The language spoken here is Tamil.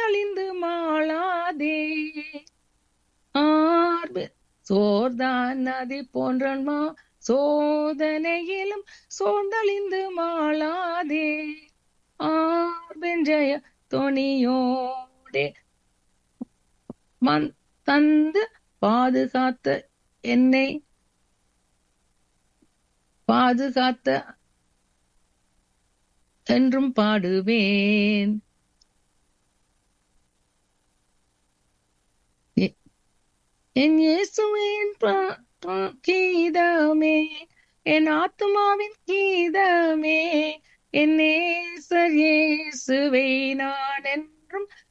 சோர்ந்தழிந்து மாளாதே ஆர்பு சோர்தான் நதி போன்றன்மா சோதனையிலும் சோர்ந்தழிந்து மாளாதே ஆர்பெஞ்சய தொனியோடே மன் தந்து பாதுகாத்த என்னை பாதுகாத்த என்றும் பாடுவேன் எ- என் இயேசுவின் பா- பா- கீதமே என் ஆத்மாவின் கீதமே என் நேசர் இயேசுவை நான் என்றும்